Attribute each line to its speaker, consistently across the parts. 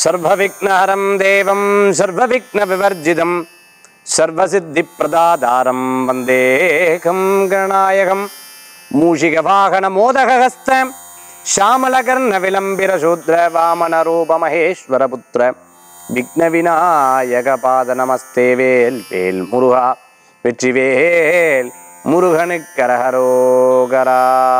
Speaker 1: சர்வவிக்னஹரம் தேவம் சர்வவிக்ன விவர்ஜிதம் சர்வசித்திப்பிரதாதாரம் வந்தேகம் கணாயகம் மூஷிகவாகன மோதகஸ்த ஷாமலகர்ண விளம்பிர சூத்ர வாமன ரூப மகேஸ்வர புத்திர விக்ன விநாயக பாத நமஸ்தே வேல் வேல் முருகா வெற்றிவேல் முருகனுக்கரகரோகரா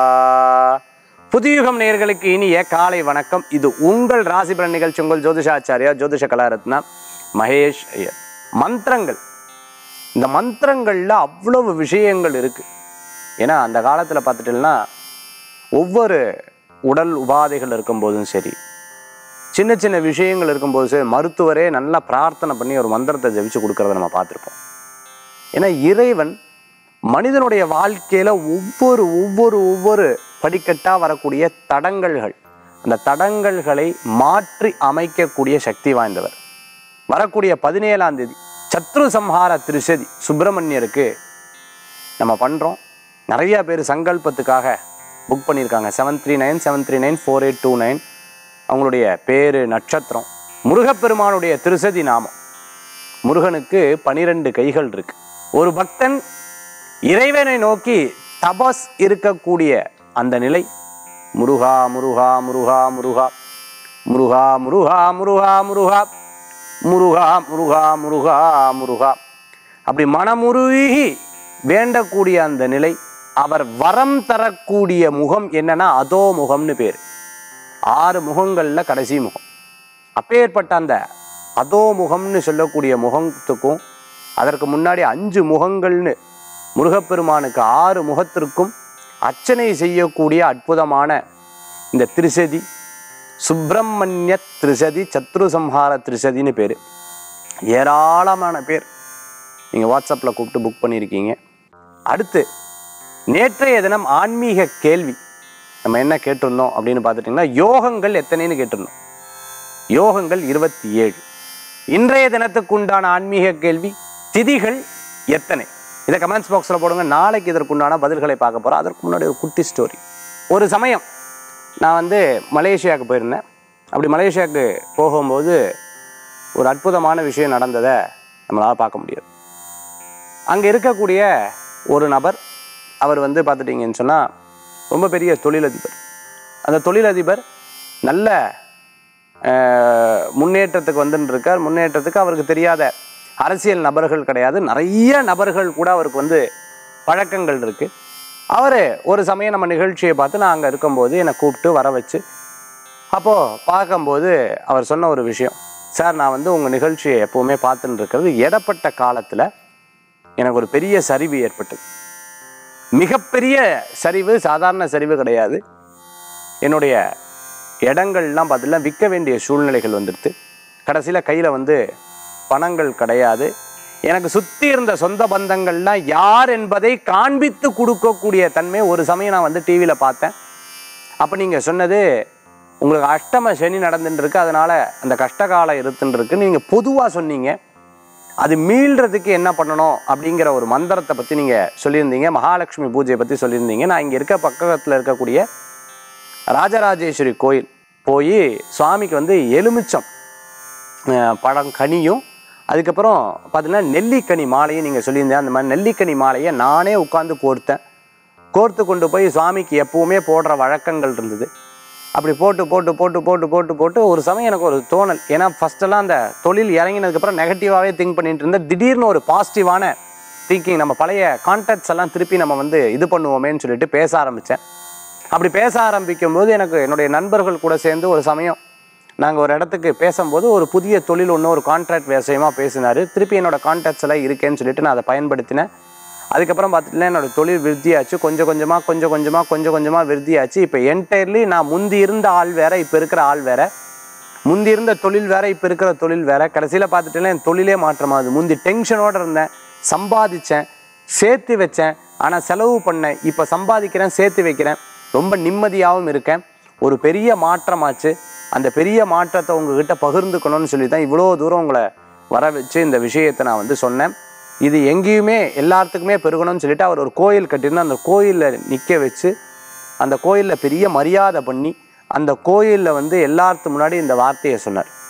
Speaker 1: புதியுகம் நேயர்களுக்கு இனிய காலை வணக்கம் இது உங்கள் ராசிபலன் நிகழ்ச்சி உங்கள் ஜோதிஷாச்சாரியா ஜோதிஷ கலாரத்னா மகேஷ் ஐயர் மந்திரங்கள் இந்த மந்திரங்கள்ல அவ்வளவு விஷயங்கள் இருக்கு ஏன்னா அந்த காலத்துல பார்த்துட்டீங்கன்னா ஒவ்வொரு உடல் உபாதைகள் இருக்கும்போதும் சரி சின்ன சின்ன விஷயங்கள் இருக்கும்போது சரி மருத்துவரே நல்லா பிரார்த்தனை பண்ணி ஒரு மந்திரத்தை ஜெபிச்சு கொடுக்கறத நம்ம பார்த்துருப்போம் ஏன்னா இறைவன் மனிதனுடைய வாழ்க்கையில ஒவ்வொரு ஒவ்வொரு ஒவ்வொரு படிக்கட்டா வரக்கூடிய தடங்கல்கள் அந்த தடங்கல்களை மாற்றி அமைக்கக்கூடிய சக்தி வாய்ந்தவர் வரக்கூடிய பதினேழாம் தேதி சத்ரு சம்ஹார திருசதி சுப்பிரமணியருக்கு நம்ம பண்றோம் நிறைய பேர் சங்கல்பத்துக்காக புக் பண்ணியிருக்காங்க seven three nine seven three nine four eight two nine அவங்களுடைய பேரு நட்சத்திரம் முருகப்பெருமானுடைய திருசதி நாமம் முருகனுக்கு பனிரெண்டு கைகள் இருக்கு ஒரு பக்தன் இறைவனை நோக்கி தபஸ் இருக்கக்கூடிய அந்த நிலை முருகா முருகா முருகா முருகா முருகா முருகா முருகா முருகா முருகா முருகா முருகா முருகா அப்படி மனமுருகி வேண்டக்கூடிய அந்த நிலை அவர் வரம் தரக்கூடிய முகம் என்னன்னா அதோ முகம்னு பேர் ஆறு முகங்கள்ல கடைசி முகம் அப்பேற்பட்ட அந்த அதோ முகம்னு சொல்லக்கூடிய முகத்துக்கும் அதற்கு முன்னாடி அஞ்சு முகங்கள்னு முருகப்பெருமானுக்கு ஆறு முகத்திற்கும் அர்ச்சனை செய்யக்கூடிய அற்புதமான இந்த திருசதி சுப்பிரமணிய திருசதி சத்ரு சம்ஹார திருசதின்னு பேர் ஏராளமான பேர் நீங்கள் வாட்ஸ்அப்பில் கூப்பிட்டு புக் பண்ணியிருக்கீங்க அடுத்து நேற்றைய தினம் ஆன்மீக கேள்வி நம்ம என்ன கேட்டிருந்தோம் அப்படின்னு பார்த்துட்டிங்கன்னா யோகங்கள் எத்தனைன்னு கேட்டிருந்தோம் யோகங்கள் இருபத்தி ஏழு இன்றைய தினத்துக்கு உண்டான ஆன்மீக கேள்வி திதிகள் எத்தனை இதை கமெண்ட்ஸ் பாக்ஸில் போடுங்க நாளைக்கு இதற்குண்டான பதில்களை பார்க்க போகிறோம் அதற்கு முன்னாடி ஒரு குட்டி ஸ்டோரி ஒரு சமயம் நான் வந்து மலேசியாவுக்கு போயிருந்தேன் அப்படி மலேசியாவுக்கு போகும்போது ஒரு அற்புதமான விஷயம் நடந்ததை நம்மளால் பார்க்க முடியாது அங்கே இருக்கக்கூடிய ஒரு நபர் அவர் வந்து பார்த்துட்டிங்கன்னு சொன்னால் ரொம்ப பெரிய தொழிலதிபர் அந்த தொழிலதிபர் நல்ல அஹ், முன்னேற்றத்துக்கு வந்துட்டு இருக்கார் முன்னேற்றத்துக்கு அவருக்கு தெரியாத அரசியல் நபர்கள் கிடையாது நிறைய நபர்கள் கூட அவருக்கு வந்து பழக்கங்கள் இருக்கு அவர் ஒரு சமயம் நம்ம நிகழ்ச்சியை பார்த்து நான் அங்கே இருக்கும்போது என்னை கூப்பிட்டு வர வச்சு அப்போது பார்க்கும்போது அவர் சொன்ன ஒரு விஷயம் சார் நான் வந்து உங்கள் நிகழ்ச்சியை எப்போவுமே பார்த்துட்டு இருக்கிறது இடப்பட்ட காலத்தில் எனக்கு ஒரு பெரிய சரிவு ஏற்பட்டது மிகப்பெரிய சரிவு சாதாரண சரிவு கிடையாது என்னுடைய இடங்கள்லாம் பார்த்தீங்கன்னா விற்க வேண்டிய சூழ்நிலைகள் வந்துடுது கடைசியில் கையில் வந்து பணங்கள் கிடையாது எனக்கு சுற்றி இருந்த சொந்த பந்தங்கள்லாம் யார் என்பதை காண்பித்து கொடுக்கக்கூடிய தன்மை ஒரு சமயம் நான் வந்து டிவியில் பார்த்தேன் அப்போ நீங்கள் சொன்னது உங்களுக்கு அஷ்டம சனி நடந்துட்டு இருக்கு அதனால அந்த கஷ்டகாலம் இருந்துட்டு இருக்குன்னு நீங்கள் பொதுவாக சொன்னீங்க அது மீள்றதுக்கு என்ன பண்ணணும் அப்படிங்கிற ஒரு மந்திரத்தை பற்றி நீங்கள் சொல்லியிருந்தீங்க மகாலட்சுமி பூஜையை பற்றி சொல்லியிருந்தீங்க நான் இங்கே இருக்க பக்கத்தில் இருக்கக்கூடிய ராஜராஜேஸ்வரி கோயில் போய் சுவாமிக்கு வந்து எலுமிச்சம் அஹ், பழம் கனியும் அதுக்கப்புறம் பார்த்தீங்கன்னா நெல்லிக்கனி மாலையும் நீங்கள் சொல்லியிருந்தேன் அந்த மாதிரி நெல்லிக்கனி மாலையை நானே உட்காந்து கோர்த்தேன் கோர்த்து கொண்டு போய் சுவாமிக்கு எப்பவுமே போடுற வழக்கங்கள் இருந்தது அப்படி போட்டு போட்டு போட்டு போட்டு போட்டு போட்டு ஒரு சமயம் எனக்கு ஒரு தோணல் ஏன்னா ஃபஸ்ட்டெல்லாம் அந்த தொழில் இறங்கினதுக்கப்புறம் நெகட்டிவாகவே திங்க் பண்ணிட்டு இருந்தேன் திடீர்னு ஒரு பாசிட்டிவான திங்கிங் நம்ம பழைய கான்டாக்ட்ஸ் எல்லாம் திருப்பி நம்ம வந்து இது பண்ணுவோமேன்னு சொல்லிட்டு பேச ஆரம்பித்தேன் அப்படி பேச ஆரம்பிக்கும் போது எனக்கு என்னுடைய நண்பர்கள் கூட சேர்ந்து ஒரு சமயம் நாங்கள் ஒரு இடத்துக்கு பேசும்போது ஒரு புதிய தொழில் ஒன்று ஒரு கான்ட்ராக்ட் விஷயமா பேசினார் திருப்பி என்னோட கான்டாக்ட்ஸ் எல்லாம் இருக்கேன்னு சொல்லிட்டு நான் அதை பயன்படுத்தினேன் அதுக்கப்புறம் பார்த்துட்டுனா என்னோட தொழில் விருத்தியாச்சு கொஞ்சம் கொஞ்சமாக கொஞ்சம் கொஞ்சமாக கொஞ்சம் கொஞ்சமாக விருத்தியாச்சு இப்போ என்டையர்லி நான் முந்தி இருந்த ஆள் வேற இப்போ இருக்கிற ஆள் வேற முந்தி இருந்த தொழில் வேற இப்போ இருக்கிற தொழில் வேற கடைசியில் பார்த்துட்டுனா என் தொழிலே மாற்றமாகுது முந்தி டென்ஷனோட இருந்தேன் சம்பாதிச்சேன் சேர்த்து வச்சேன் ஆனால் செலவு பண்ணேன் இப்போ சம்பாதிக்கிறேன் சேர்த்து வைக்கிறேன் ரொம்ப நிம்மதியாகவும் இருக்கேன் ஒரு பெரிய மாற்றமாச்சு அந்த பெரிய மாற்றத்தை உங்ககிட்ட பகிர்ந்துக்கணும்னு சொல்லி தான் இவ்வளோ தூரம் உங்களை வர வச்சு இந்த விஷயத்தை நான் வந்து சொன்னேன் இது எங்கேயுமே எல்லாத்துக்குமே பெருகணும்னு சொல்லிட்டு அவர் ஒரு கோயில் கட்டியிருந்தா அந்த கோயிலில் நிற்க வச்சு அந்த கோயிலில் பெரிய மரியாதை பண்ணி அந்த கோயிலில் வந்து எல்லாத்து முன்னாடி இந்த வார்த்தையை சொன்னார்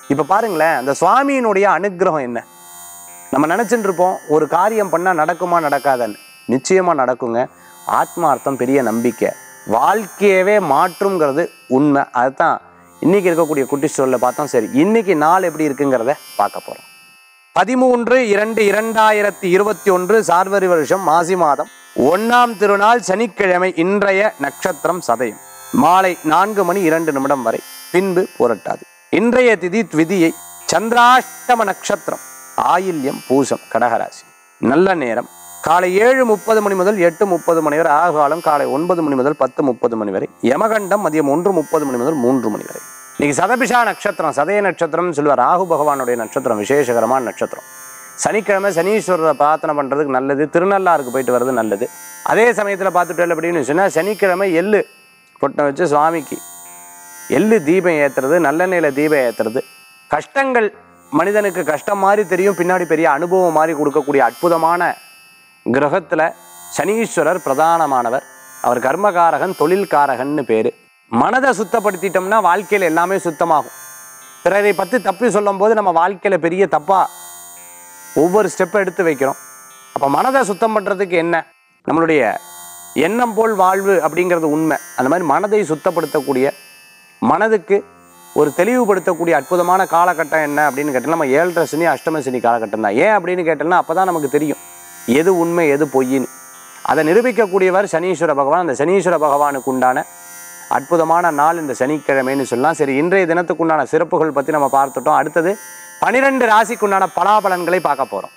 Speaker 1: இப்போ பாருங்களேன் அந்த சுவாமியினுடைய அனுக்கிரகம் என்ன நம்ம நினச்சிட்டு இருப்போம் ஒரு காரியம் பண்ணால் நடக்குமா நடக்காதான்னு நிச்சயமாக நடக்குங்க ஆத்மார்த்தம் பெரிய நம்பிக்கை வாழ்க்கையவே மாற்றுங்கிறது உண்மை அதுதான் இன்னைக்கு இருக்கக்கூடிய குட்டி சொல்ல பார்த்தோம் சரி இன்னைக்கு நாள் எப்படி இருக்குங்கிறத பார்க்க போகிறோம் பதிமூன்று இரண்டு இரண்டாயிரத்தி இருபத்தி ஒன்று சார்வரி வருஷம் மாசி மாதம் ஒன்னாம் திருநாள் சனிக்கிழமை இன்றைய நட்சத்திரம் சதயம் மாலை நான்கு மணி இரண்டு நிமிடம் வரை பின்பு புரட்டாது இன்றைய திதி த்விதியை சந்திராஷ்டம நட்சத்திரம் ஆயில்யம் பூசம் கடகராசி நல்ல நேரம் காலை ஏழு முப்பது மணி முதல் எட்டு முப்பது மணி வரை ஆகாலம் காலை ஒன்பது மணி முதல் பத்து முப்பது மணி வரை யமகண்டம் மதியம் ஒன்று முப்பது மணி முதல் மூன்று மணி வரை இன்னைக்கு சதபிஷா நட்சத்திரம் சதய நட்சத்திரம்னு சொல்லுவார் ராகு பகவானுடைய நட்சத்திரம் விசேஷகரமான நட்சத்திரம் சனிக்கிழமை சனீஸ்வரரை பிரார்த்தனை பண்ணுறதுக்கு நல்லது திருநள்ளாருக்கு போயிட்டு வர்றது நல்லது அதே சமயத்தில் பார்த்துட்டு அப்படின்னு சொன்னால் சனிக்கிழமை எள்ளு பொட்டை வச்சு சுவாமிக்கு எள்ளு தீபம் ஏற்றுறது நல்லெண்ணெயில் தீபம் ஏற்றுறது கஷ்டங்கள் மனிதனுக்கு கஷ்டம் மாதிரி தெரியும் பின்னாடி பெரிய அனுபவம் மாதிரி கொடுக்கக்கூடிய அற்புதமான கிரகத்தில் சனீஸ்வரர் பிரதானமானவர் அவர் கர்மகாரகன் தொழில்காரகன்னு பேர் மனதை சுத்தப்படுத்திட்டோம்னா வாழ்க்கையில் எல்லாமே சுத்தமாகும் பிறரை பற்றி தப்பி சொல்லும்போது நம்ம வாழ்க்கையில் பெரிய தப்பாக ஒவ்வொரு ஸ்டெப்பை எடுத்து வைக்கிறோம் அப்போ மனதை சுத்தம் பண்ணுறதுக்கு என்ன நம்மளுடைய எண்ணம் போல் வாழ்வு அப்படிங்கிறது உண்மை அந்த மாதிரி மனதை சுத்தப்படுத்தக்கூடிய மனதுக்கு ஒரு தெளிவுபடுத்தக்கூடிய அற்புதமான காலகட்டம் என்ன அப்படின்னு கேட்டால் நம்ம ஏழரை சனி அஷ்டம சனி காலகட்டம் தான் ஏன் அப்படின்னு கேட்டோம்னா அப்போ தான் நமக்கு தெரியும் எது உண்மை எது பொய்ன்னு அதை நிரூபிக்கக்கூடியவர் சனீஸ்வர பகவான் அந்த சனீஸ்வர பகவானுக்கு உண்டான அற்புதமான நாள் இந்த சனிக்கிழமைன்னு சொல்லலாம் சரி இன்றைய தினத்துக்கு உண்டான சிறப்புகள் பற்றி நம்ம பார்த்துட்டோம் அடுத்தது பனிரெண்டு ராசிக்குண்டான பலாபலன்களை பார்க்க போகிறோம்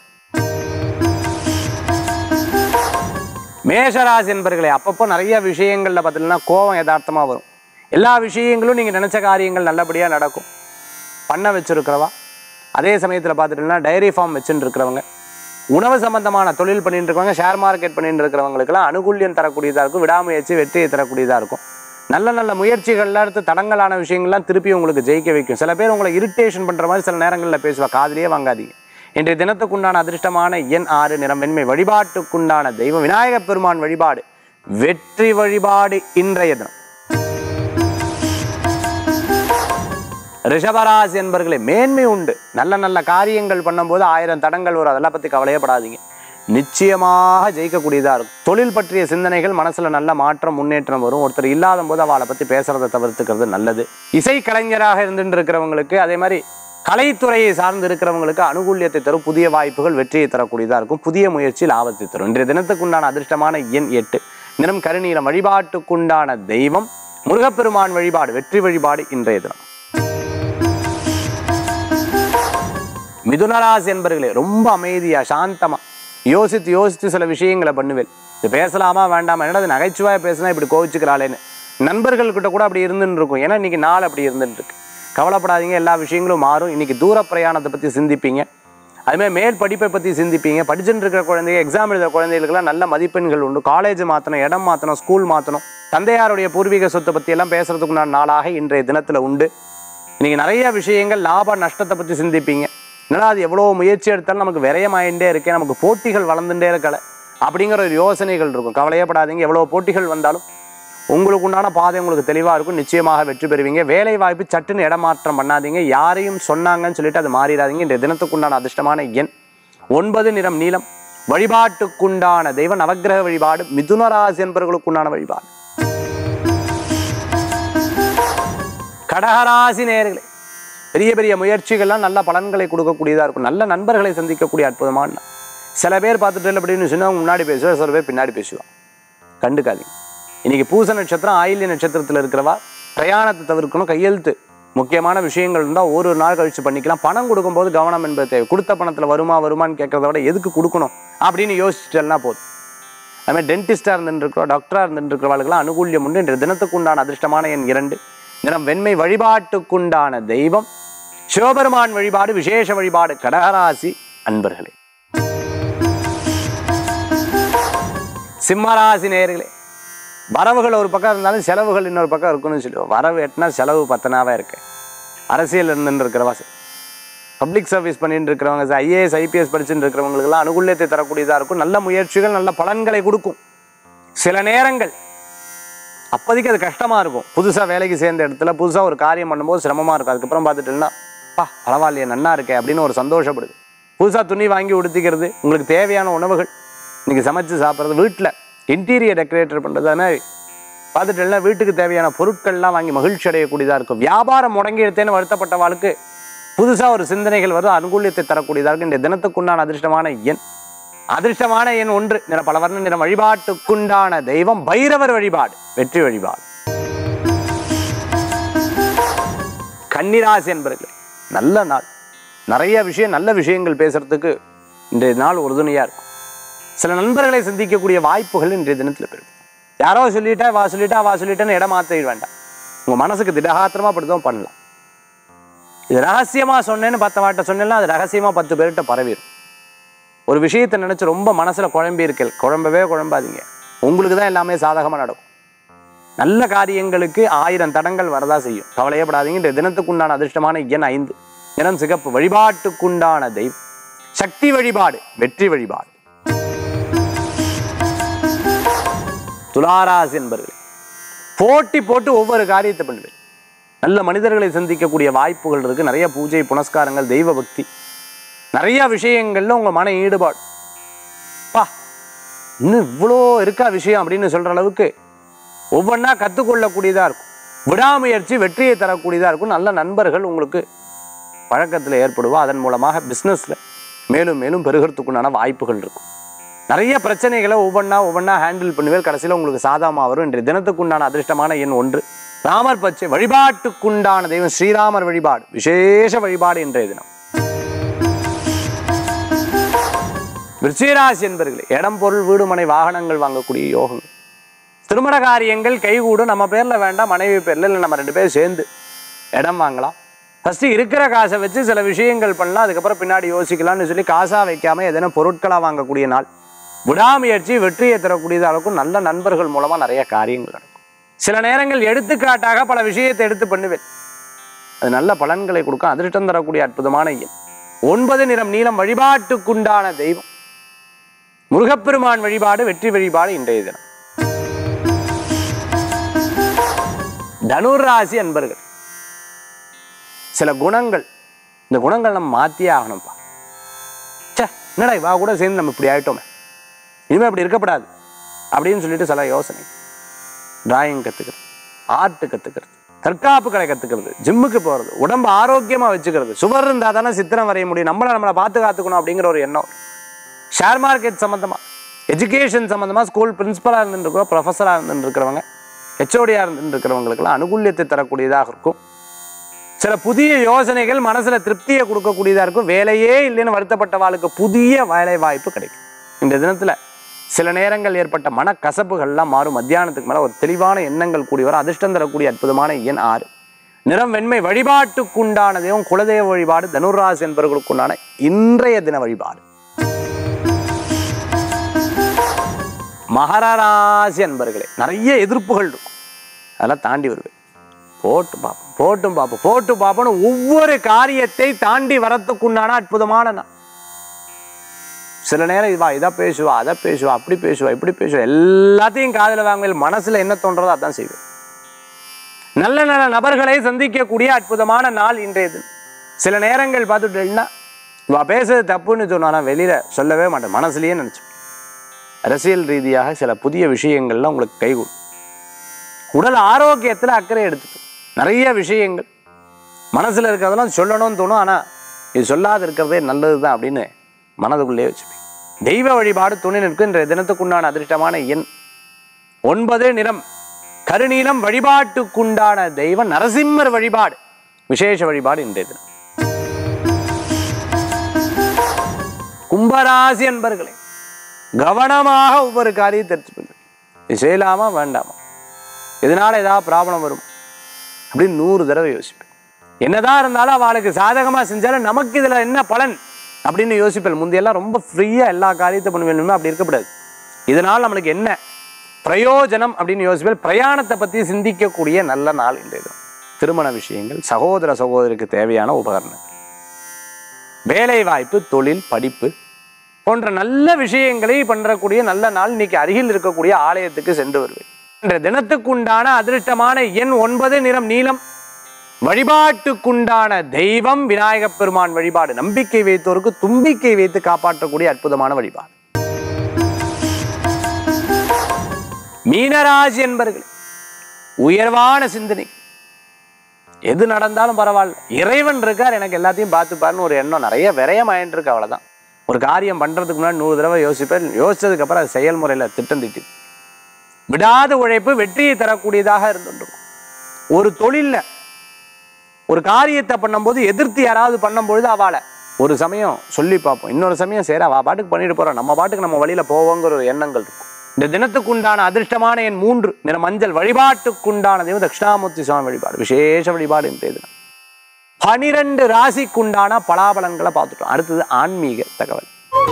Speaker 1: மேஷராசி என்பர்களே அப்பப்போ நிறைய விஷயங்களில் பார்த்தீங்கன்னா கோபம் யதார்த்தமாக வரும் எல்லா விஷயங்களும் நீங்கள் நினச்ச காரியங்கள் நல்லபடியாக நடக்கும் பண்ண வச்சுருக்கிறவா அதே சமயத்தில் பார்த்துட்டீங்கன்னா டைரி ஃபார்ம் வச்சுட்டு இருக்கிறவங்க உணவு சம்பந்தமான தொழில் பண்ணிட்டு இருக்கவங்க ஷேர் மார்க்கெட் பண்ணிட்டு இருக்கிறவங்களுக்கெல்லாம் அனுகூல்யம் தரக்கூடியதாக இருக்கும் விடாமுயற்சி வெற்றியை தரக்கூடியதாக இருக்கும் நல்ல நல்ல முயற்சிகள்லாம் எடுத்து தடங்கலான விஷயங்கள்லாம் திருப்பி உங்களுக்கு ஜெயிக்க வைக்கும் சில பேர் உங்களை இரிட்டேஷன் பண்ணுற மாதிரி சில நேரங்களில் பேசுவா காதுலயே வாங்காதீங்க இன்றைய தினத்துக்குண்டான அதிர்ஷ்டமான எண் ஆறு நிறம் வெண்மை வழிபாட்டுக்குண்டான தெய்வம் விநாயகப் பெருமான் வழிபாடு வெற்றி வழிபாடு இன்றைய தினம் ரிஷபராசி என்பர்களே மேன்மை உண்டு நல்ல நல்ல காரியங்கள் பண்ணும்போது ஆயிரம் தடங்கள் வரும் அதெல்லாம் பற்றி கவலையப்படாதீங்க நிச்சயமாக ஜெயிக்கக்கூடியதாக இருக்கும் தொழில் பற்றிய சிந்தனைகள் மனசில் நல்ல மாற்றம் முன்னேற்றம் வரும் ஒருத்தர் இல்லாத போது அவளை பற்றி பேசுறதை தவிர்த்துக்கிறது நல்லது இசை கலைஞராக இருந்துட்டு இருக்கிறவங்களுக்கு அதே மாதிரி கலைத்துறையை சார்ந்து இருக்கிறவங்களுக்கு அனுகூல்யத்தை தரும் புதிய வாய்ப்புகள் வெற்றியை தரக்கூடியதாக இருக்கும் புதிய முயற்சி லாபத்தை தரும் இன்றைய தினத்துக்குண்டான அதிர்ஷ்டமான எண் எட்டு நிறம் கருநீலம் வழிபாட்டுக்குண்டான தெய்வம் முருகப்பெருமான் வழிபாடு வெற்றி வழிபாடு இன்றைய தினம் மிதுனராசி என்பர்களே ரொம்ப அமைதியா சாந்தமா யோசித்து யோசித்து சில விஷயங்களை பண்ணுவேன் இது பேசலாமா வேண்டாமா என்னடா இது நகைச்சுவாயா பேசினா இப்படி கோவிச்சுக்கிறாளேன்னு நண்பர்கள்கிட்ட கூட அப்படி இருந்துன்னு இருக்கும் ஏன்னா இன்னைக்கு நாள் அப்படி இருந்துட்டு இருக்கு கவலைப்படாதீங்க எல்லா விஷயங்களும் மாறும் இன்னைக்கு தூர பிரயாணத்தை பற்றி சிந்திப்பீங்க அதுமாதிரி மேல் படிப்பை பற்றி சிந்திப்பீங்க படிச்சுட்டு இருக்கிற குழந்தைங்க எக்ஸாம் எழுதுற குழந்தைகளுக்கெல்லாம் நல்ல மதிப்பெண்கள் உண்டு காலேஜ் மாற்றணும் இடம் மாற்றணும் ஸ்கூல் மாற்றணும் தந்தையாருடைய பூர்வீக சொத்தை பற்றி எல்லாம் பேசுறதுக்குண்டான நாளாக இன்றைய தினத்தில் உண்டு இன்னைக்கு நிறைய விஷயங்கள் லாப நஷ்டத்தை பற்றி சிந்திப்பீங்க என்னடா அது எவ்வளோ முயற்சி எடுத்தாலும் நமக்கு விரயமாயிட்டே இருக்கே நமக்கு போட்டிகள் வளர்ந்துட்டே இருக்கல அப்படிங்கிற ஒரு யோசனைகள் இருக்கும் கவலையப்படாதீங்க எவ்வளோ போட்டிகள் வந்தாலும் உங்களுக்கு உண்டான பாதை உங்களுக்கு தெளிவாக இருக்கும் நிச்சயமாக வெற்றி பெறுவீங்க வேலை வாய்ப்பு சட்டுன்னு இடமாற்றம் பண்ணாதீங்க யாரையும் சொன்னாங்கன்னு சொல்லிட்டு அது மாறிடாதீங்க இந்த தினத்துக்குண்டான அதிர்ஷ்டமான எண் ஒன்பது நிறம் நீலம் வழிபாட்டுக்குண்டான தெய்வ நவக்கிரக வழிபாடு மிதுனராசி என்பவர்களுக்குண்டான வழிபாடு கடகராசி நேர்களே பெரிய பெரிய முயற்சிகள்லாம் நல்ல பலன்களை கொடுக்கக்கூடியதாக இருக்கும் நல்ல நண்பர்களை சந்திக்கக்கூடிய அற்புதமான நாள். சில பேர் பார்த்துட்டு அப்படின்னு சொன்னால் முன்னாடி பேசுவார் சில பேர் பின்னாடி பேசுவான் கண்டுக்காதீங்க இன்னைக்கு பூச நட்சத்திரம் ஆயில்ய நட்சத்திரத்தில் இருக்கிறவா பிரயாணத்தை தவிர்க்கணும் கையெழுத்து முக்கியமான விஷயங்கள் இருந்தால் ஒரு ஒரு நாள் கழிச்சு பண்ணிக்கலாம் பணம் கொடுக்கும்போது கவனம் என்பது தேவை கொடுத்த பணத்தில் வருமா வருமான்னு கேட்கறத விட எதுக்கு கொடுக்கணும் அப்படின்னு யோசிச்சுட்டேன்னா போதும் அதுமாதிரி டென்டிஸ்டாக இருந்துட்டு இருக்கிறோம் டாக்டராக இருந்துட்டு இருக்கிறவர்களுக்கெல்லாம் அனுகூல்யம் உண்டு இன்றைய தினத்துக்குண்டான அதிர்ஷ்டமான எண் இரண்டு நிறம் வெண்மை வழிபாட்டுக்குண்டான தெய்வம் சிவபெருமான் வழிபாடு விசேஷ வழிபாடு கடகராசி அன்பர்களே சிம்மராசி நேயர்களே வரவுகள் ஒரு பக்கம் இருந்தாலும் செலவுகள் இன்னொரு பக்கம் இருக்குன்னு சொல்லுவோம் வரவு எட்டினா செலவு பத்தனாவே இருக்கு அரசியல் இருந்துட்டு இருக்கிறவா பப்ளிக் சர்வீஸ் பண்ணிட்டு இருக்கிறவங்க ஐஏஎஸ் ஐபிஎஸ் படிச்சுட்டு இருக்கிறவங்களுக்கெல்லாம் அனுகூல்யத்தை தரக்கூடியதாக இருக்கும் நல்ல முயற்சிகள் நல்ல பலன்களை கொடுக்கும் சில நேரங்கள் அப்போதைக்கு அது கஷ்டமாக இருக்கும் புதுசாக வேலைக்கு சேர்ந்த இடத்துல புதுசாக ஒரு காரியம் பண்ணும்போது சிரமமாக இருக்கும் அதுக்கப்புறம் பார்த்துட்டோம்னா பா பரவாயில்லையே நன்னா இருக்கே அப்படின்னு ஒரு சந்தோஷப்படுது புதுசாக துணி வாங்கி உடுத்திக்கிறது உங்களுக்கு தேவையான உணவுகள் இன்னைக்கு சமைச்சு சாப்பிட்றது வீட்டில் இன்டீரியர் டெக்கரேட்டர் பண்ணுறதுனா பார்த்துட்டேன்னா வீட்டுக்கு தேவையான பொருட்கள்லாம் வாங்கி மகிழ்ச்சி அடையக்கூடியதாக இருக்கும் வியாபாரம் முடங்கி எடுத்தேன்னு வருத்தப்பட்டவாளுக்கு புதுசாக ஒரு சிந்தனைகள் வரும் அனுகூலியத்தை தரக்கூடியதாக இருக்கும் இந்த தினத்துக்குண்டான அதிர்ஷ்டமான எண் அதிர்ஷ்டமான எண் ஒன்று நிற பல வர்ண நிறம் வழிபாட்டுக்குண்டான தெய்வம் பைரவர் வழிபாடு வெற்றி வழிபாடு கன்னிராசி என்பர்களே நல்ல நாள் நிறைய விஷயம் நல்ல விஷயங்கள் பேசுறதுக்கு இன்றைய நாள் உறுதுணையாக இருக்கும் சில நண்பர்களை சந்திக்கக்கூடிய வாய்ப்புகள் இன்றைய தினத்தில் பெறும் யாரோ சொல்லிட்டா வா சொல்லிட்டா வா சொல்லிட்டேன்னு இடம் மாற்ற வேண்டாம் உங்கள் மனசுக்கு திடகாத்திரமாக படுத்தவும் பண்ணலாம் இது ரகசியமாக சொன்னேன்னு பத்து வாட்ட சொன்னேன்னா அது ரகசியமாக பத்து பேர்கிட்ட பரவிடும் ஒரு விஷயத்தை நினச்சி ரொம்ப மனசில் குழம்பி இருக்கல் குழம்பவே குழம்பாதீங்க உங்களுக்கு தான் எல்லாமே சாதகமாக நடக்கும் நல்ல காரியங்களுக்கு ஆயிரம் தடங்கள் வரதா செய்யும் கவலையப்படாதீங்க இந்த தினத்துக்குண்டான அதிர்ஷ்டமான எண் ஐந்து நிறம் சிகப்பு வழிபாட்டுக்குண்டான தெய்வம் சக்தி வழிபாடு வெற்றி வழிபாடு துளாராசி என்பர்கள் போட்டி போட்டு ஒவ்வொரு காரியத்தை பண்ணுவேன் நல்ல மனிதர்களை சந்திக்கக்கூடிய வாய்ப்புகள் இருக்கு நிறைய பூஜை புனஸ்காரங்கள் தெய்வ பக்தி நிறைய விஷயங்கள்ல உங்க மன ஈடுபாடு பா இன்னும் இவ்வளோ இருக்கா விஷயம் அப்படின்னு சொல்ற அளவுக்கு ஒவ்வொன்றா கற்றுக்கொள்ளக்கூடியதாக இருக்கும் விடாமுயற்சி வெற்றியை தரக்கூடியதாக இருக்கும் நல்ல நண்பர்கள் உங்களுக்கு பழக்கத்தில் ஏற்படுவா அதன் மூலமாக பிஸ்னஸில் மேலும் மேலும் பெருகிறதுக்குண்டான வாய்ப்புகள் இருக்கும் நிறைய பிரச்சனைகளை ஒவ்வொன்றா ஒவ்வொன்றா ஹேண்டில் பண்ணுவேன் கடைசியில் உங்களுக்கு சாதாமா வரும் இன்றைய தினத்துக்குண்டான அதிர்ஷ்டமான எண் ஒன்று ராமர் பச்சை வழிபாட்டுக்குண்டான தெய்வம் ஸ்ரீராமர் வழிபாடு விசேஷ வழிபாடு இன்றைய தினம் விருச்சிகராசி என்பர்களே இடம் பொருள் வீடு மனை வாகனங்கள் வாங்கக்கூடிய யோகங்கள் திருமண காரியங்கள் கைகூடும் நம்ம பேர்ல வேண்டாம் மனைவி பேர்ல இல்லை நம்ம ரெண்டு பேரும் சேர்ந்து இடம் வாங்கலாம் ஃபர்ஸ்ட் இருக்கிற காசை வச்சு சில விஷயங்கள் பண்ணலாம் அதுக்கப்புறம் பின்னாடி யோசிக்கலாம்னு சொல்லி காசா வைக்காம எதனா பொருட்களா வாங்கக்கூடிய நாள் விடாமுயற்சி வெற்றியை தரக்கூடியதாக இருக்கும் நல்ல நண்பர்கள் மூலமா நிறைய காரியங்கள் நடக்கும் சில நேரங்கள் எடுத்துக்காட்டாக பல விஷயத்தை எடுத்து பண்ணுவேன் அது நல்ல பலன்களை கொடுக்கும் அதிர்ஷ்டம் தரக்கூடிய அற்புதமான எண் ஒன்பது நிறம் நீளம் வழிபாட்டுக்குண்டான தெய்வம் முருகப்பெருமான் வழிபாடு வெற்றி வழிபாடு இன்றைய தினம் தனுர் ராசி அன்பர்கள் சில குணங்கள் இந்த குணங்கள் நம்ம மாத்தியே ஆகணும்ப்பா ச்சே என்னடா இவா கூட சேர்ந்து நம்ம இப்படி ஆயிட்டோமே இனிமே அப்படி இருக்கப்படாது அப்படின்னு சொல்லிட்டு சில யோசனை டிராயிங் கத்துக்கிறது ஆர்ட் கத்துக்கிறது தற்காப்பு கலை கத்துக்கிறது ஜிம்முக்கு போறது உடம்பு ஆரோக்கியமா வச்சுக்கிறது சுவர் இருந்தா தானே சித்திரம் வரைய முடியும் நம்மளை நம்மளை பார்த்து காத்துக்கணும் அப்படிங்கிற ஒரு எண்ணம் ஷேர் மார்க்கெட் சம்மந்தமா எஜுகேஷன் சம்மந்தமா ஸ்கூல் பிரின்சிபலாக இருந்துருக்கிறோம் ப்ரொஃபஸராக இருந்துருக்கிறவங்க ஹெச்ஓடியாக இருந்துருக்கிறவங்களுக்கெல்லாம் அனுகூல்யத்தை தரக்கூடியதாக இருக்கும் சில புதிய யோசனைகள் மனசுல திருப்தியை கொடுக்கக்கூடியதா இருக்கும் வேலையே இல்லைன்னு வருத்தப்பட்டவாளுக்கு புதிய வேலை வாய்ப்பு கிடைக்கும் இந்த தினத்துல சில நேரங்கள் ஏற்பட்ட மனக்கசப்புகள்லாம் மாறும் மத்தியானத்துக்கு மேல ஒரு தெளிவான எண்ணங்கள் கூடி வரும் அதிர்ஷ்டம் தரக்கூடிய அற்புதமான எண் ஆறு நிறம் வெண்மை வழிபாட்டுக்குண்டான தெய்வம் குலதெய்வ வழிபாடு தனுராசி என்பவர்களுக்குண்டான இன்றைய தின வழிபாடு மகர ராசி அன்பர்களே நிறைய எதிர்ப்புகள் இருக்கும் அதெல்லாம் தாண்டி வருவேன் போட்டு பார்ப்போம் போட்டும் பார்ப்போம் போட்டு பார்ப்போம்னு ஒவ்வொரு காரியத்தை தாண்டி வரத்துக்குண்டான அற்புதமான நாள் சில நேரம் இதுவா இதை பேசுவா அதை பேசுவா அப்படி பேசுவா இப்படி பேசுவா எல்லாத்தையும் காதில் வாங்க மனசுல என்ன தோன்றதோ அதான் செய்வேன் நல்ல நல்ல நபர்களை சந்திக்கக்கூடிய அற்புதமான நாள் இன்றைய தினம் சில நேரங்கள் பார்த்துட்டேன்னா இவா பேசுறது தப்புன்னு சொன்னா வெளியில சொல்லவே மாட்டேன் மனசுலயே நினைச்சேன் அரசியல் ரீதியாக சில புதிய விஷயங்கள்லாம் உங்களுக்கு கைகூடும் உடல் ஆரோக்கியத்தில் அக்கறை எடுத்துக்கும் நிறைய விஷயங்கள் மனசில் இருக்கிறதெல்லாம் சொல்லணும்னு தோணும் ஆனால் இது சொல்லாது இருக்கிறதே நல்லது தான் அப்படின்னு மனதுக்குள்ளே வச்சுப்பேன் தெய்வ வழிபாடு துணை நிற்கும் இன்றைய தினத்துக்குண்டான அதிர்ஷ்டமான எண் ஒன்பது நிறம் கருநீலம் வழிபாட்டுக்குண்டான தெய்வம் நரசிம்மர் வழிபாடு விசேஷ வழிபாடு இன்றைய தினம் கும்பராசி அன்பர்களே கவனமாக ஒவ்வொரு காரியம் தெரிஞ்சு பண்ணுங்க இது செய்யலாமா வேண்டாமா இதனால ஏதாவது ப்ராப்ளம் வரும் அப்படின்னு நூறு தடவை யோசிப்பேன் என்னதான் இருந்தாலும் அவளுக்கு சாதகமாக செஞ்சாலும் நமக்கு இதில் என்ன பலன் அப்படின்னு யோசிப்பேன் முந்தையெல்லாம் ரொம்ப ஃப்ரீயாக எல்லா காரியத்தை பண்ண வேணுமே அப்படி இருக்கக்கூடாது இதனால் நம்மளுக்கு என்ன பிரயோஜனம் அப்படின்னு யோசிப்பேன் பிரயாணத்தை பற்றி சிந்திக்கக்கூடிய நல்ல நாள் இன்றைய தினம். திருமண விஷயங்கள் சகோதர சகோதரிக்கு தேவையான உபகரணங்கள் வேலை வாய்ப்பு தொழில் படிப்பு போன்ற நல்ல விஷயங்களை பண்றக்கூடிய நல்ல நாள் இன்னைக்கு அருகில் இருக்கக்கூடிய ஆலயத்துக்கு சென்று வருவேன் என்ற தினத்துக்குண்டான அதிர்ஷ்டமான எண் ஒன்பது நிறம் நீலம் வழிபாட்டுக்குண்டான தெய்வம் விநாயகப் பெருமான் வழிபாடு நம்பிக்கை வைத்தோருக்கு தும்பிக்கை வைத்து காப்பாற்றக்கூடிய அற்புதமான வழிபாடு மீனராசி என்பர்கள் உயர்வான சிந்தனை எது நடந்தாலும் பரவாயில்ல இறைவன் இருக்கார் எனக்கு எல்லாத்தையும் பார்த்துப்பாருன்னு ஒரு எண்ணம் நிறைய விரயமாயின்னு இருக்கு அவ்வளவுதான் ஒரு காரியம் பண்றதுக்கு முன்னாடி நூறு தடவை யோசிப்பேன் யோசிச்சதுக்கு அப்புறம் அது செயல்முறையில திட்டம் திட்டி விடாத உழைப்பு வெற்றியை தரக்கூடியதாக இருந்துருக்கும் ஒரு தொழில்ல ஒரு காரியத்தை பண்ணும்போது எதிர்த்து யாராவது பண்ணும்பொழுது அவளை ஒரு சமயம் சொல்லி பார்ப்போம் இன்னொரு சமயம் சரி அவ பாட்டுக்கு பண்ணிட்டு போறோம் நம்ம பாட்டுக்கு நம்ம வழியில போவோங்கிற ஒரு எண்ணங்கள் இருக்கும் இந்த தினத்துக்குண்டான அதிர்ஷ்டமான என் மூன்று நிற மஞ்சள் வழிபாட்டுக்குண்டான தெய்வம் தட்சிணாமூர்த்தி சுவாமி வழிபாடு விசேஷ வழிபாடு இன்றைய தினம் பனிரெண்டு ராசிக்குண்டான பலாபலன்களை பார்த்துட்டோம் அடுத்தது ஆன்மீக தகவல்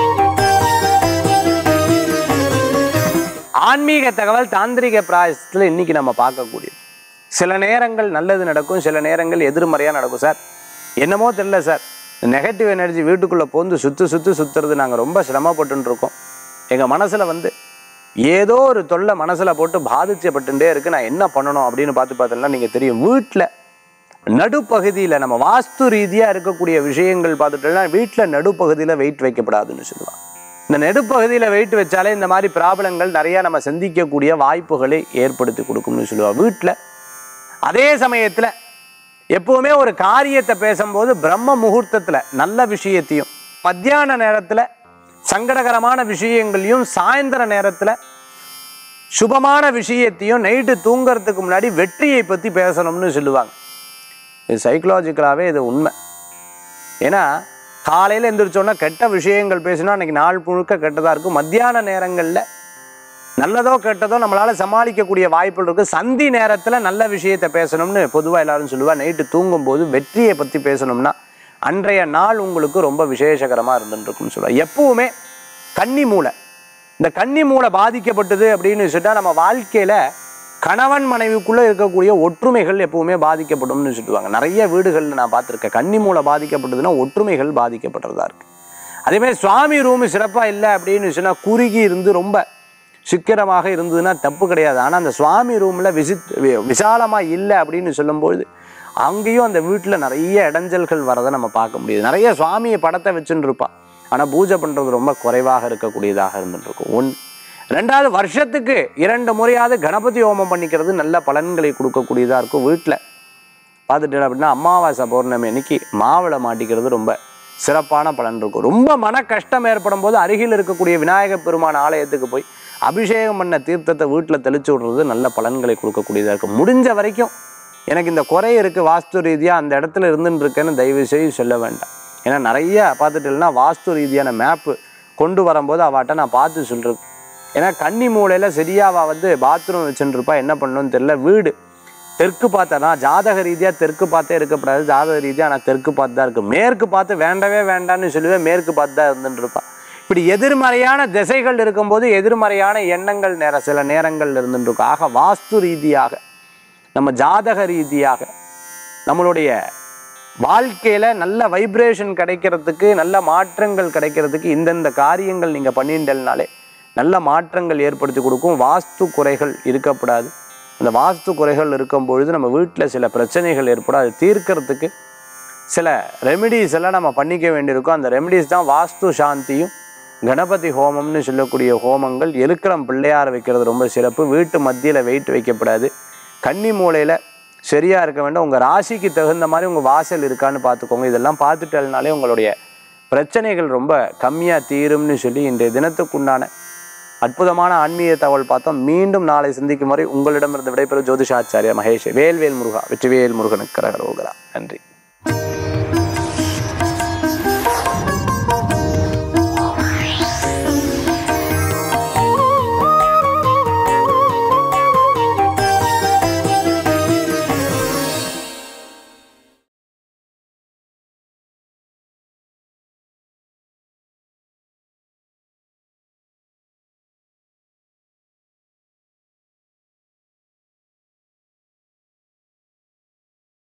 Speaker 1: ஆன்மீக தகவல் தாந்திரிக பிராயசத்தில் இன்னைக்கு நம்ம பார்க்கக்கூடியது சில நேரங்கள் நல்லது நடக்கும் சில நேரங்கள் எதிர்மறையாக நடக்கும் சார் என்னமோ தெரியல சார் நெகட்டிவ் எனர்ஜி வீட்டுக்குள்ளே போந்து சுற்று சுற்று சுற்றுறது நாங்கள் ரொம்ப சிரமப்பட்டுன்னு இருக்கோம் எங்கள் மனசில் வந்து ஏதோ ஒரு தொல்லை மனசில் போட்டு பாதிச்சப்பட்டுட்டே இருக்கு நான் என்ன பண்ணணும் அப்படின்னு பார்த்து பார்த்தோம்னா நீங்கள் தெரியும் வீட்டில் நடுப்பகுதியில் நம்ம வாஸ்து ரீதியாக இருக்கக்கூடிய விஷயங்கள் பார்த்துட்டோம்னா வீட்டில் நடுப்பகுதியில் வெயிட் வைக்கப்படாதுன்னு சொல்லுவாங்க இந்த நடுப்பகுதியில் வெயிட் வச்சாலே இந்த மாதிரி ப்ராப்ளங்கள் நிறைய நம்ம சந்திக்கக்கூடிய வாய்ப்புகளை ஏற்படுத்தி கொடுக்கும்னு சொல்லுவாங்க வீட்டில் அதே சமயத்தில் எப்பவுமே ஒரு காரியத்தை பேசும்போது பிரம்ம முகூர்த்தத்தில் நல்ல விஷயத்தையும் மத்தியான நேரத்தில் சங்கடகரமான விஷயங்களையும் சாயந்தர நேரத்தில் சுபமான விஷயத்தையும் நைட்டு தூங்குறதுக்கு முன்னாடி வெற்றியை பற்றி பேசணும்னு சொல்லுவாங்க இது சைக்கலாஜிக்கலாகவே இது உண்மை ஏன்னா காலையில் எந்திரிச்சோன்னா கெட்ட விஷயங்கள் பேசினா அன்றைக்கி நாள் முழுக்க கெட்டதாக இருக்கும் மத்தியான நேரங்களில் நல்லதோ கெட்டதோ நம்மளால் சமாளிக்கக்கூடிய வாய்ப்புகள் இருக்குது சந்தி நேரத்தில் நல்ல விஷயத்தை பேசணும்னு பொதுவாக எல்லாரும் சொல்லுவா நைட்டு தூங்கும்போது வெற்றியை பற்றி பேசணும்னா அன்றைய நாள் உங்களுக்கு ரொம்ப விசேஷகரமாக இருந்துருக்குன்னு சொல்லுவாள் எப்பவுமே கன்னி மூளை இந்த கன்னி மூளை பாதிக்கப்பட்டது அப்படின்னு சொல்லிட்டா நம்ம வாழ்க்கையில் கணவன் மனைவிக்குள்ளே இருக்கக்கூடிய ஒற்றுமைகள் எப்பவுமே பாதிக்கப்படும்னு சொல்லுவாங்க நிறைய வீடுகளில் நான் பார்த்துருக்கேன் கன்னி மூளை பாதிக்கப்பட்டதுன்னா ஒற்றுமைகள் பாதிக்கப்படுறதா இருக்கு அதேமாதிரி சுவாமி ரூமு சிறப்பாக இல்லை அப்படின்னு சொன்னால் குறுகி இருந்து ரொம்ப சிக்கனமாக இருந்ததுன்னா தப்பு கிடையாது ஆனால் அந்த சுவாமி ரூமில் விசித் வி- விசாலமாக இல்லை அப்படின்னு சொல்லும்போது அங்கேயும் அந்த வீட்டில் நிறைய இடைஞ்சல்கள் வரதை நம்ம பார்க்க முடியுது நிறைய சுவாமியை படத்தை வச்சுன்னு இருப்பா ஆனால் பூஜை பண்ணுறது ரொம்ப குறைவாக இருக்கக்கூடியதாக இருந்துட்டு இருக்கும் ஒன்று ரெண்டாவது வருஷத்துக்கு இரண்டு முறையாவது கணபதி ஹோமம் பண்ணிக்கிறது நல்ல பலன்களை கொடுக்கக்கூடியதாக இருக்கும் வீட்டில் பார்த்துட்டு அப்படின்னா அமாவாசை பௌர்ணமி அன்னைக்கு மாவிளை மாட்டிக்கிறது ரொம்ப சிறப்பான பலன் இருக்கும் ரொம்ப மன கஷ்டம் ஏற்படும் போது அருகில் இருக்கக்கூடிய விநாயகப் பெருமான் ஆலயத்துக்கு போய் அபிஷேகம் பண்ண தீர்த்தத்தை வீட்டில் தெளிச்சு விடுறது நல்ல பலன்களை கொடுக்கக்கூடியதாக இருக்கும் முடிஞ்ச வரைக்கும் எனக்கு இந்த குறை இருக்குது வாஸ்து ரீதியாக அந்த இடத்துல இருந்துன்னு இருக்கேன்னு தயவு செய்து சொல்ல வேண்டாம் ஏன்னா நிறைய பார்த்துட்டேன்னா வாஸ்து ரீதியான மேப்பு கொண்டு வரும்போது அவாட்ட நான் பார்த்து சொல்கிறது ஏன்னா கன்னி மூலையில் சரியாக அவள் வந்து பாத்ரூம் வச்சுட்டு இருப்பா என்ன பண்ணணும்னு தெரியல வீடு தெற்கு பார்த்தனா ஜாதக ரீதியாக தெற்கு பார்த்தே இருக்கக்கூடாது ஜாதக ரீதியாக ஆனால் தெற்கு பார்த்து தான் இருக்கு மேற்கு பார்த்து வேண்டவே வேண்டாம்னு சொல்லுவேன் மேற்கு பார்த்து தான் இருந்துட்டு இருப்பான் இப்படி எதிர்மறையான திசைகள் இருக்கும்போது எதிர்மறையான எண்ணங்கள் நேர சில நேரங்கள் இருந்துட்டு இருக்கும் ஆக வாஸ்து ரீதியாக நம்ம ஜாதக ரீதியாக நம்மளுடைய வாழ்க்கையில் நல்ல வைப்ரேஷன் கிடைக்கிறதுக்கு நல்ல மாற்றங்கள் கிடைக்கிறதுக்கு இந்தந்த காரியங்கள் நீங்கள் பண்ணிட்டல்னாலே நல்ல மாற்றங்கள் ஏற்படுத்தி கொடுக்கும் வாஸ்து குறைகள் இருக்கக்கூடாது அந்த வாஸ்து குறைகள் இருக்கும் பொழுது நம்ம வீட்டில் சில பிரச்சனைகள் ஏற்படும் அது தீர்க்கறதுக்கு சில ரெமிடிஸ் எல்லாம் நம்ம பண்ணிக்க வேண்டியிருக்கும் அந்த ரெமிடிஸ் தான் வாஸ்து சாந்தியும் கணபதி ஹோமம்னு சொல்லக்கூடிய ஹோமங்கள் எலுக்கிறம் பிள்ளையார் வைக்கிறது ரொம்ப சிறப்பு வீட்டு மத்தியில் வெயிட் வைக்கப்படாது கன்னி மூலையில் சரியாக இருக்க வேண்டும் உங்கள் ராசிக்கு தகுந்த மாதிரி உங்கள் வாசல் இருக்கான்னு பார்த்துக்கோங்க இதெல்லாம் பார்த்துட்டல்னாலே உங்களுடைய பிரச்சனைகள் ரொம்ப கம்மியாக தீரும்னு சொல்லி இன்றைய தினத்துக்குண்டான அற்புதமான ஆன்மீக தகவல் பார்த்தோம் மீண்டும் நாளை சந்திக்கும் வரை உங்களிடமிருந்து விடைபெறும் ஜோதிஷாச்சாரியா மகேஷ் வேல்வேல் முருகா வெற்றிவேல் முருகனுக்கு கரகரோகரா நன்றி